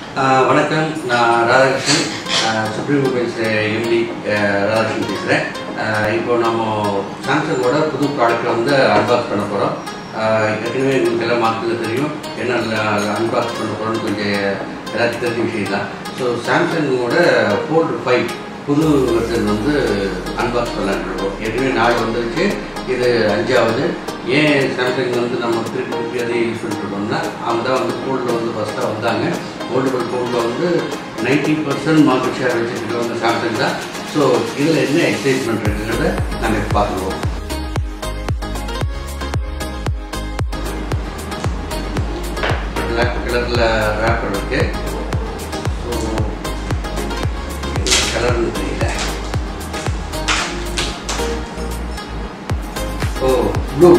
ஆஹ் வணக்கம் நான் Radhakrishnan supreme mobiles MD Radhakrishnan பேசுகிறேன் இப்போ நம்ம சாம்சங்கோட புது ப்ராடக்ட்டை வந்து அன்பாக்ஸ் பண்ண போகிறோம் ஏற்கனவே உங்களுக்கு எல்லாம் மார்க்கெட்டில் தெரியும் என்ன அன்பாக்ஸ் பண்ண போகிறோம்னு கொஞ்சம் எல்லாத்துக்கும் தெரிஞ்ச விஷயம் தான் ஸோ சாம்சங்கோட ஃபோல்டு ஃபைவ் புது வெர்ஷன் வந்து அன்பாக்ஸ் பண்ணலான்னு இருக்கோம் ஏற்கனவே நாலு வந்துருச்சு இது அஞ்சாவது ஏன் சாம்சங் வந்து நம்ம திருப்பி திருப்பி அதே யூஸ் பண்ணிட்டு இருக்கோம்னா அவங்க தான் வந்து ஃபோல்டில் வந்து ஃபஸ்ட்டாக வந்தாங்க ஃபோல்டபுள் ஃபோனில் வந்து நைன்ட்டி பர்சன்ட் மார்க்கெட் ஷேர் வச்சுருக்கவங்க சாம்சங் தான் ஸோ இதில் என்ன எக்ஸைட்மெண்ட் இருக்குங்கிறத நாங்கள் இப்போ பார்க்குறோம் பிளாக் கலரில் ரேப்பர் இருக்கு ஸோ கலர்னு தெரியல ஓ ப்ளூ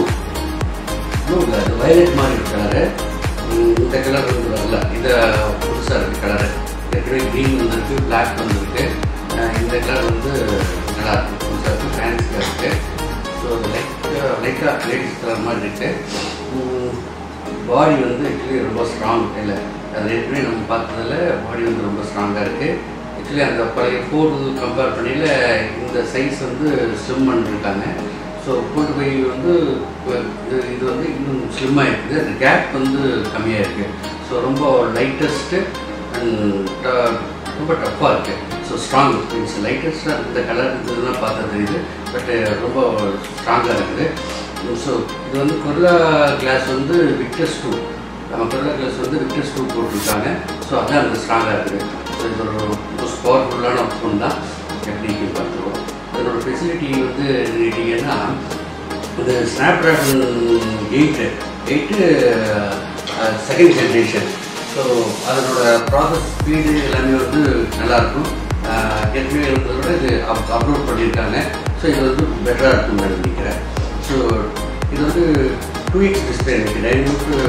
ப்ளூ அது வயலட் மாதிரி ஒரு கலரு இந்த கலர் வந்து வரல இது புதுசாக இருக்குது கலரு ஏற்கனவே க்ரீன் வந்திருக்கு பிளாக் வந்திருக்கு அஹ் இந்த கலர் வந்து நல்லா இருக்கு புதுசாக இருக்குது ஃபேன்ஸியாக இருக்குது ஸோ லைட் லைட்டாக லேடிஸ் கலர் மாதிரி இருக்குது பாடி வந்து ஆக்சுவலி ரொம்ப ஸ்ட்ராங் இல்லை அது ஏற்கனவே நம்ம பார்த்ததுல பாடி வந்து ரொம்ப ஸ்ட்ராங்காக இருக்குது ஆக்சுவலி அந்த பழைய ஃபோர்டு கம்பேர் பண்ணையில் இந்த சைஸ் வந்து ஸ்லிம் பண்ணிருக்காங்க ஸோ ஃபோர்டு பை வந்து இப்ப இது இது வந்து இன்னும் ஸ்லிம்மாக இருக்குது அந்த கேப் வந்து கம்மியாக இருக்குது ஸோ ரொம்ப லைட்டஸ்ட்டு அண்ட் ரொம்ப டஃப்பாக இருக்குது ஸோ ஸ்ட்ராங் மீன்ஸ் லைட்டஸ்ட்டாக இந்த கலர் இருந்ததுன்னா பார்த்தா தெரியுது பட் ரொம்ப ஸ்ட்ராங்காக இருக்குது ஸோ இது வந்து கொர்லா கிளாஸ் வந்து விக்டர்ஸ் டூ நம்ம கொர்லா கிளாஸ் வந்து விக்டர்ஸ் டூ போட்டிருக்காங்க ஸோ அதான் அந்த ஸ்ட்ராங்காக இருக்குது ஸோ இது ஒரு மோஸ்ட் பவர்ஃபுல்லான ஃபோன் தான் எப்படி பார்த்துருவோம் இதனோட ஃபெசிலிட்டி வந்து கேட்டிங்கன்னா இது Snapdragon eight eight second generation so அதனோட ப்ராசஸ் ஸ்பீடு எல்லாமே வந்து நல்லாயிருக்கும் ஏற்கனவே இருந்ததை விட இது அப் அப்லோட் பண்ணியிருக்காங்க ஸோ இது வந்து பெட்டராக இருக்கும்னு நான் நினைக்கிறேன் ஸோ இது வந்து டூ எக்ஸ் டிஸ்பிளே நினைக்கிறேன்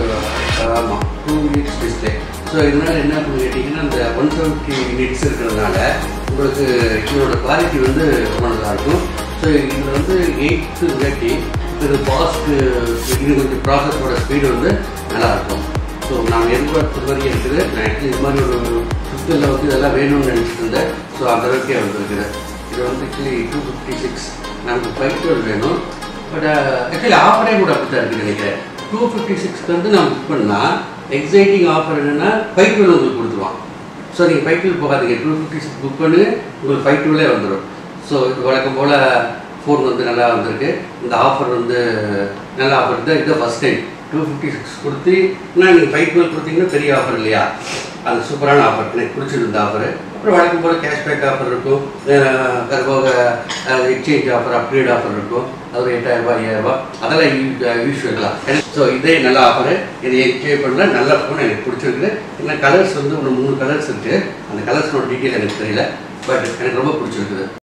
ஆமாம் டூ எக்ஸ் டிஸ்பிளே ஸோ இதனால் என்ன பண்ணி கேட்டிங்கன்னா இந்த ஒன் செவன்ட்டி நிட்ஸ் இருக்கிறதுனால உங்களுக்கு இதோட குவாலிட்டி வந்து ரொம்ப நல்லாயிருக்கும் ஸோ இதில் வந்து எயித்து இல்லாட்டி இது ஃபாஸ்ட்டு இது கொஞ்சம் ப்ராசஸோட ஸ்பீடு வந்து நல்லாயிருக்கும் ஸோ நான் எதிர்பார்த்த மாதிரி இருக்குது நான் ஆக்சுவலி இது மாதிரி ஒரு ஃபிஃப்த்தில் வந்து இதெல்லாம் வேணும்னு நினச்சிட்டு இருந்தேன் ஸோ அந்த அளவுக்கே வந்திருக்குது இது வந்து ஆக்சுவலி டூ ஃபிஃப்டி சிக்ஸ் நமக்கு ஃபைவ் டுவெல் வேணும் பட் ஆக்சுவலி ஆஃபரே கூட அப்படி தான் இருக்குது நினைக்கிறேன் டூ ஃபிஃப்டி சிக்ஸ்க்கு வந்து நான் புக் பண்ணால் எக்ஸைட்டிங் ஆஃபர் என்னென்னா ஃபைவ் டுவெல் உங்களுக்கு கொடுத்துருவான் ஸோ நீங்கள் ஃபைவ் டுவெல் போகாதீங்க டூ ஃபிஃப்டி சிக்ஸ் புக் பண்ணி உங்களுக்கு ஃபைவ் டுவெல்லே வந்துடும் ஸோ இது வழக்கம் போல் ஃபோன் வந்து நல்லா வந்திருக்கு இந்த ஆஃபர் வந்து நல்ல ஆஃபர் தான் இது first time two fifty six கொடுத்து இன்னும் நீங்கள் ஃபைவ் டுவெல் கொடுத்தீங்கன்னா பெரிய ஆஃபர் இல்லையா அந்த சூப்பரான ஆஃபர் எனக்கு பிடிச்சிருந்த ஆஃபரு அப்புறம் வழக்கம் போல் கேஷ்பேக் ஆஃபர் இருக்கும் அது போக எக்ஸ்சேஞ்ச் ஆஃபர் அப்கிரேட் ஆஃபர் இருக்கும் அது ஒரு எட்டாயிரரூபா ஐயாயிரரூபா அதெல்லாம் யூஸ்வலாக ஸோ இதே நல்ல ஆஃபரு இதை என்ஜாய் பண்ணல நல்ல ஃபோன் எனக்கு பிடிச்சிருக்குது என்ன கலர்ஸ் வந்து ஒரு மூணு கலர்ஸ் இருக்குது அந்த கலர்ஸோட டீட்டெயில் எனக்கு தெரியல பட் எனக்கு ரொம்ப பிடிச்சிருக்குது